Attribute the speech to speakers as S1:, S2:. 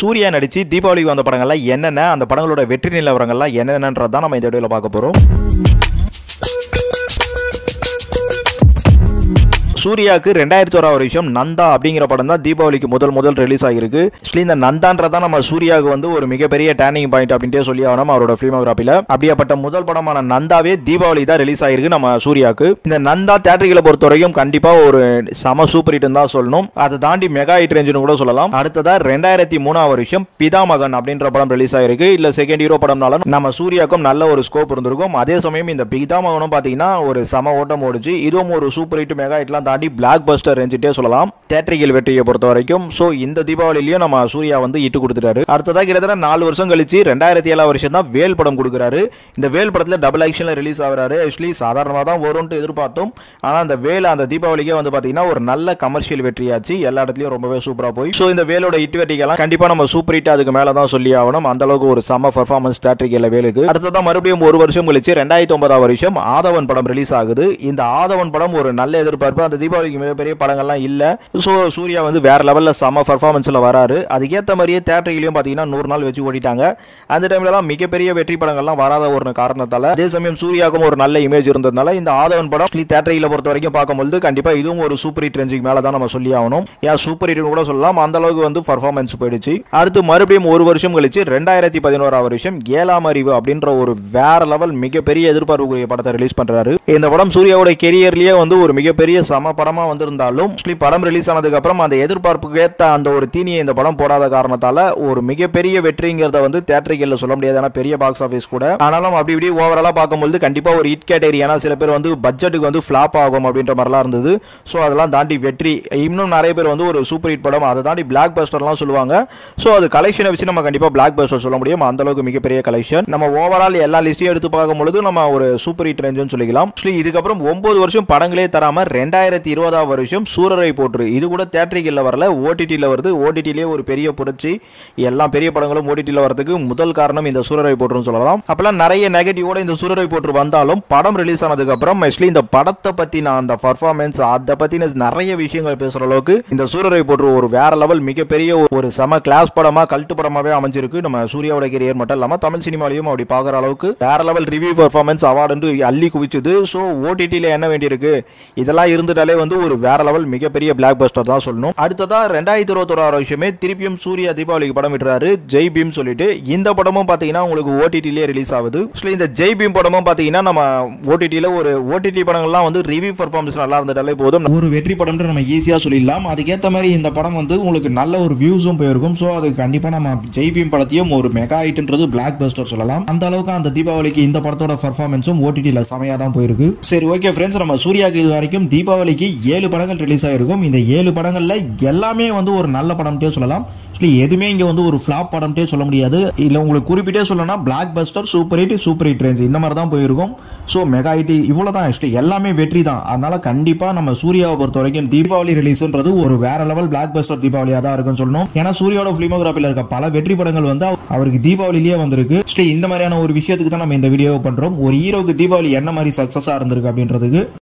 S1: சூர்யா நடிச்சு தீபாவளிக்கு வந்த படங்கள்லாம் என்னென்ன அந்த படங்களோட வெற்றி நிலவரங்கள்லாம் என்னென்னன்றது தான் நம்ம இந்த வீடியோவில் பார்க்க போகிறோம் சூர்யாவுக்கு ரெண்டாயிரத்தி ஓராவது வருஷம் நந்தா அப்படிங்கிற படம் தான் தீபாவளிக்கு முதல் முதல் ரிலீஸ் ஆகிருக்கு ஆக்சுவலி இந்த நந்தான்றதான் நம்ம சூர்யாவுக்கு வந்து ஒரு மிகப்பெரிய டேர்னிங் பாயிண்ட் அப்படின்ட்டே சொல்லி ஆகணும் அவரோட ஃபிலிமோகிராஃபியில் அப்படியாப்பட்ட முதல் படமான நந்தாவே தீபாவளி தான் ரிலீஸ் ஆகிருக்கு நம்ம சூர்யாவுக்கு இந்த நந்தா தேட்டர்களை பொறுத்த வரைக்கும் கண்டிப்பாக ஒரு சம சூப்பர் ஹிட்னு தான் சொல்லணும் அதை தாண்டி மெகா ஹிட் ரேஞ்சுன்னு கூட சொல்லலாம் அடுத்ததா ரெண்டாயிரத்தி மூணாவது வருஷம் பிதாமகன் அப்படின்ற படம் ரிலீஸ் ஆயிருக்கு இல்ல செகண்ட் ஹீரோ படம்னால நம்ம சூர்யாவுக்கும் நல்ல ஒரு ஸ்கோப் இருந்திருக்கும் அதே சமயம் இந்த பிதாமகனும் பாத்தீங்கன்னா ஒரு சம ஓட்டம் ஓடிச்சு இதுவும் ஒரு சூப்பர் ஹிட் மெகா ஹிட்லாம் தாண்டி பிளாக் பஸ்டர் ரேஞ்சிட்டே சொல்லலாம் தேட்டரிக்கல் வெற்றியை பொறுத்த வரைக்கும் ஸோ இந்த தீபாவளிலையும் நம்ம சூர்யா வந்து இட்டு கொடுத்துட்டாரு அடுத்ததாக கிட்டத்தட்ட நாலு வருஷம் கழிச்சு ரெண்டாயிரத்தி ஏழாவது வருஷம் தான் வேல் படம் கொடுக்குறாரு இந்த வேல் படத்தில் டபுள் ஆக்ஷனில் ரிலீஸ் ஆகுறாரு ஆக்சுவலி சாதாரணமாக தான் வரும்னு எதிர்பார்த்தோம் ஆனால் அந்த வேல் அந்த தீபாவளிக்கே வந்து பார்த்தீங்கன்னா ஒரு நல்ல கமர்ஷியல் வெற்றியாச்சு எல்லா இடத்துலையும் ரொம்பவே சூப்பராக போய் ஸோ இந்த வேலோட ஹிட் வெற்றிக்கெல்லாம் கண்டிப்பாக நம்ம சூப்பர் ஹிட் அதுக்கு மேலே தான் சொல்லி ஆகணும் அந்த அளவுக்கு ஒரு சம பர்ஃபார்மன்ஸ் தேட்டரிக்கல வேலுக்கு அடுத்ததான் மறுபடியும் ஒரு வருஷம் கழிச்சு ரெண்டாயிரத்தி ஒன்பதாம் வருஷம் ஆதவன் படம் ரிலீஸ் ஆகுது இந்த ஆதவன் படம் ஒரு நல்ல எதிர்பார்ப்பு அந்த தீபாவளிக்கு மிகப்பெரிய படங்கள்லாம் இல்லை ஸோ சூர்யா வந்து வேற லெவலில் செம பர்ஃபார்மன்ஸில் வராரு அதுக்கேற்ற மாதிரியே தேட்டரிலையும் பார்த்தீங்கன்னா நூறு நாள் வச்சு ஓடிட்டாங்க அந்த டைம்லலாம் மிகப்பெரிய வெற்றி படங்கள்லாம் வராத ஒரு காரணத்தால் அதே சமயம் சூர்யாவுக்கும் ஒரு நல்ல இமேஜ் இருந்ததுனால இந்த ஆதவன் படம் தேட்டரியில் பொறுத்த வரைக்கும் பார்க்கும்போது கண்டிப்பாக இதுவும் ஒரு சூப்பர் ஹிட் ரேஞ்சுக்கு மேலே தான் நம்ம சொல்லி ஆகணும் ஏன் சூப்பர் ஹிட் கூட சொல்லலாம் அந்த அளவுக்கு வந்து பர்ஃபார்மன்ஸ் போயிடுச்சு அடுத்து மறுபடியும் ஒரு வருஷம் கழிச்சு ரெண்டாயிரத்தி பதினோராவது வருஷம் ஏழாம் அறிவு அப்படின்ற ஒரு வேற லெவல் மிகப்பெரிய எதிர்பார்ப்புக்குரிய படத்தை ரிலீஸ் பண்றாரு இந்த படம் சூர்யாவோட கெரியர்லயே வந்து ஒரு மிகப்பெரிய சம படமா வந்திருந்தாலும் actually படம் ரிலீஸ் ஆனதுக்கு அப்புறம் அந்த எதிர்பார்ப்புக்கு ஏத்த அந்த ஒரு தீனியை இந்த படம் போடாத காரணத்தால ஒரு மிகப்பெரிய வெற்றிங்கிறத வந்து தேட்டரிக்கல்ல சொல்ல முடியாது ஏன்னா பெரிய பாக்ஸ் ஆஃபீஸ் கூட ஆனாலும் அப்படி இப்படி ஓவராலா பார்க்கும்போது கண்டிப்பா ஒரு ஹிட் கேட்டகரி ஏன்னா சில பேர் வந்து பட்ஜெட்டுக்கு வந்து ஃபிளாப் ஆகும் அப்படின்ற மாதிரிலாம் இருந்தது ஸோ அதெல்லாம் தாண்டி வெற்றி இன்னும் நிறைய பேர் வந்து ஒரு சூப்பர் ஹிட் படம் அதை தாண்டி பிளாக் பஸ்டர்லாம் சொல்லுவாங்க ஸோ அது கலெக்ஷனை வச்சு நம்ம கண்டிப்பா பிளாக் பஸ்டர் சொல்ல முடியும் அந்த அளவுக்கு மிகப்பெரிய கலெக்ஷன் நம்ம ஓவரால் எல்லா லிஸ்டையும் எடுத்து பார்க்கும்பொழுது நம்ம ஒரு சூப்பர் ஹிட் ரேஞ்சுன்னு சொல்லிக்கலாம் ஆக்சுவலி இதுக்கப்புறம் ஒன்பது வருஷம் படங்களே தராம ரெண்டாயிரத்தி இருபதாம் வருஷம் சூரரை போற்று இது கூட தேட்டரிக்கல்ல வரல ஓடிடியில் வருது ஓடிடிலே ஒரு பெரிய புரட்சி எல்லா பெரிய படங்களும் ஓடிடியில் வரதுக்கு முதல் காரணம் இந்த சூரரை போற்றுன்னு சொல்லலாம் அப்பெல்லாம் நிறைய நெகட்டிவோட இந்த சூரரை போற்று வந்தாலும் படம் ரிலீஸ் ஆனதுக்கு அப்புறம் ஆக்சுவலி இந்த படத்தை பத்தின அந்த பர்ஃபார்மன்ஸ் அதை பத்தின நிறைய விஷயங்கள் பேசுற அளவுக்கு இந்த சூரரை போற்று ஒரு வேற லெவல் மிகப்பெரிய ஒரு சம கிளாஸ் படமா கல்ட்டு படமாவே அமைஞ்சிருக்கு நம்ம சூர்யாவோட கெரியர் மட்டும் இல்லாம தமிழ் சினிமாலையும் அப்படி பார்க்குற அளவுக்கு வேற லெவல் ரிவ்யூ பர்ஃபார்மன்ஸ் அவார்டு அள்ளி குவிச்சுது ஸோ ஓடிடியில் என்ன வேண்டியிருக்கு இதெல்லாம் இருந்துட்டாலே வந்து ஒரு வேற லெவல் மிகப்பெரிய பிளாக் பஸ்டர் தான் சொல்லணும் அடுத்ததா ரெண்டாயிரத்தி இருபத்தோராறு வருஷமே திருப்பியும் சூர்யா தீபாவளிக்கு படம் விட்டுறாரு ஜெய் பீம் சொல்லிட்டு இந்த படமும் பார்த்தீங்கன்னா உங்களுக்கு ஓடிடிலே ரிலீஸ் ஆகுது ஆக்சுவலி இந்த ஜெய் பீம் படமும் பார்த்தீங்கன்னா நம்ம ஓடிடியில் ஒரு ஓடிடி படங்கள்லாம் வந்து ரிவ்யூ பர்ஃபார்மன்ஸ் நல்லா இருந்துட்டாலே போதும் ஒரு வெற்றி படம்னு நம்ம ஈஸியாக சொல்லிடலாம் அதுக்கேற்ற மாதிரி இந்த படம் வந்து உங்களுக்கு நல்ல ஒரு வியூஸும் போயிருக்கும் ஸோ அது கண்டிப்பாக நம்ம ஜெய் பீம் படத்தையும் ஒரு மெகா ஹிட்ன்றது பிளாக் பஸ்டர் சொல்லலாம் அந்த அளவுக்கு அந்த தீபாவளிக்கு இந்த படத்தோட பர்ஃபார்மன்ஸும் ஓடிடியில் செமையாக தான் போயிருக்கு சரி ஓகே ஃப்ரெண்ட்ஸ் நம்ம சூர்யாக்கு இது வரைக்கும் தீபாவளிக்கு ஏழு படங்கள் ரிலீஸ் ஆயிருக்கும் இந்த ஏழு படங்கள்ல எல்லாமே வந்து ஒரு நல்ல படம்ட்டே சொல்லலாம் ஆக்சுவலி எதுவுமே இங்க வந்து ஒரு ஃபிளாப் படம்ட்டே சொல்ல முடியாது இல்ல உங்களுக்கு குறிப்பிட்டே சொல்லணும்னா blockbuster super hit super hit range இந்த மாதிரி தான் போயிருக்கும் ஸோ மெகா ஹிட் இவ்வளவுதான் ஆக்சுவலி எல்லாமே வெற்றி தான் அதனால கண்டிப்பா நம்ம சூர்யாவை பொறுத்த வரைக்கும் தீபாவளி ரிலீஸ்ன்றது ஒரு வேற லெவல் பிளாக் பஸ்டர் தீபாவளியா தான் இருக்குன்னு சொல்லணும் ஏன்னா சூர்யாவோட பிலிமோகிராஃபில இருக்க பல வெற்றி படங்கள் வந்து அவருக்கு தீபாவளிலேயே வந்திருக்கு ஆக்சுவலி இந்த மாதிரியான ஒரு விஷயத்துக்கு தான் நம்ம இந்த வீடியோ பண்றோம் ஒரு ஹீரோக்கு தீபாவளி என்ன மாதிரி சக்சஸா இருந்திருக்கு அப்படின்றதுக்கு